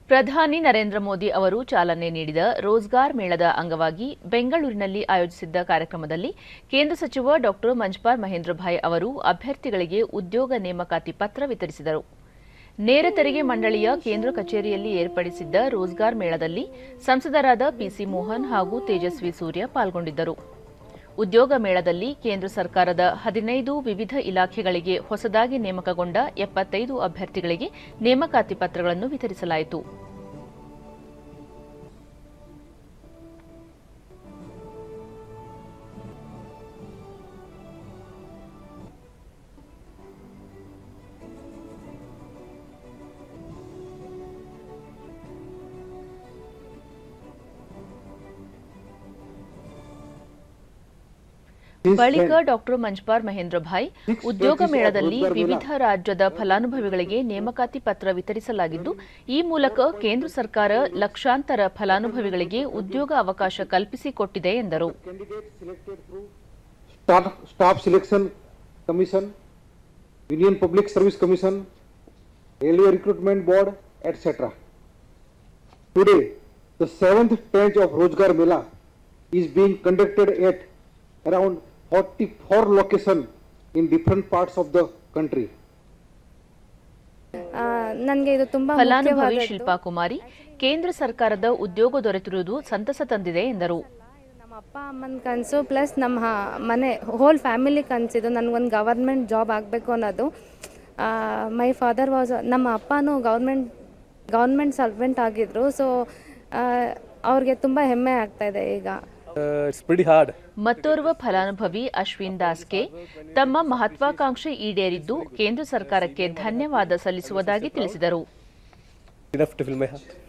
ಪ್ರಧಾನಿ ನರೇಂದ್ರ ಮೋದಿ ಅವರು ಚಾಲನೆ ನೀಡಿದ ರೋಜ್ಗಾರ್ ಮೇಳದ ಅಂಗವಾಗಿ ಬೆಂಗಳೂರಿನಲ್ಲಿ ಆಯೋಜಿಸಿದ್ದ ಕಾರ್ಯಕ್ರಮದಲ್ಲಿ ಕೇಂದ್ರ ಸಚಿವ ಡಾ ಮಂಜಪಾಲ್ ಮಹೇಂದ್ರಭಾಯ್ ಅವರು ಅಭ್ಯರ್ಥಿಗಳಿಗೆ ಉದ್ಯೋಗ ನೇಮಕಾತಿ ಪತ್ರ ವಿತರಿಸಿದರು ನೇರ ತೆರಿಗೆ ಮಂಡಳಿಯ ಕೇಂದ್ರ ಕಚೇರಿಯಲ್ಲಿ ಏರ್ಪಡಿಸಿದ್ದ ರೋಜ್ಗಾರ್ ಮೇಳದಲ್ಲಿ ಸಂಸದರಾದ ಪಿಸಿ ಮೋಹನ್ ಹಾಗೂ ತೇಜಸ್ವಿ ಸೂರ್ಯ ಪಾಲ್ಗೊಂಡಿದ್ದರು ಉದ್ಯೋಗ ಮೇಳದಲ್ಲಿ ಕೇಂದ್ರ ಸರ್ಕಾರದ ಹದಿನೈದು ವಿವಿಧ ಇಲಾಖೆಗಳಿಗೆ ಹೊಸದಾಗಿ ನೇಮಕಗೊಂಡ ಎಪ್ಪತ್ತೈದು ಅಭ್ಯರ್ಥಿಗಳಿಗೆ ನೇಮಕಾತಿ ಪತ್ರಗಳನ್ನು ವಿತರಿಸಲಾಯಿತು ಬಳಿಕ ಡಾಕ್ಟರ್ ಮಂಜಪಾರ್ ಮಹೇಂದ್ರ ಭಾಯ್ ಉದ್ಯೋಗ ಮೇಳದಲ್ಲಿ ವಿವಿಧ ರಾಜ್ಯದ ಫಲಾನುಭವಿಗಳಿಗೆ ನೇಮಕಾತಿ ಪತ್ರ ವಿತರಿಸಲಾಗಿದ್ದು ಈ ಮೂಲಕ ಕೇಂದ್ರ ಸರ್ಕಾರ ಲಕ್ಷಾಂತರ ಫಲಾನುಭವಿಗಳಿಗೆ ಉದ್ಯೋಗ ಅವಕಾಶ ಕಲ್ಪಿಸಿಕೊಟ್ಟಿದೆ ಎಂದರು candidates selected through staff, staff selection commission, Union Public Service Commission, Railway Recruitment Board, etc. Today, the seventh tranche of Rozgar Mela is being conducted at around 44 locations in different parts of the country. ನನಗೆ ಇದು ತುಂಬ ಫಲಾನುಭವಿ ಶಿಲ್ಪಾ ಕುಮಾರಿ ಕೇಂದ್ರ ಸರ್ಕಾರದ ಉದ್ಯೋಗ ದೊರೆತಿರುವುದು ಸಂತಸ ತಂದಿದೆ ಎಂದರು ನಮ್ಮ ಅಪ್ಪ ಅಮ್ಮನ ಕನಸು ಪ್ಲಸ್ ನಮ್ಮ ಹ- ಮನೆ ಹೋಲ್ ಫ್ಯಾಮಿಲಿ ಕನಸಿದು ನನಗೊಂದು ಗವರ್ಮೆಂಟ್ ಜಾಬ್ ಆಗಬೇಕು ಅನ್ನೋದು ಮೈ ಫಾದರ್ ವಾಸ್ ನಮ್ಮ ಅಪ್ಪನೂ ಗೌರ್ಮೆಂಟ್ ಗೌರ್ಮೆಂಟ್ ಸರ್ವೆಂಟ್ ಆಗಿದ್ರು ಸೊ ಅವ್ರಿಗೆ ತುಂಬ ಹೆಮ್ಮೆ ಆಗ್ತಾ ಇದೆ ಈಗ Uh, it's pretty hard. ಮತ್ತೋರ್ವ ಫಲಾನುಭವಿ ಅಶ್ವಿನ್ ದಾಸ್ಗೆ ತಮ್ಮ ಮಹತ್ವಾಕಾಂಕ್ಷೆ ಈಡೇರಿದ್ದು ಕೇಂದ್ರ ಸರ್ಕಾರಕ್ಕೆ ಧನ್ಯವಾದ ಸಲ್ಲಿಸುವುದಾಗಿ ತಿಳಿಸಿದರು Enough to fill my heart.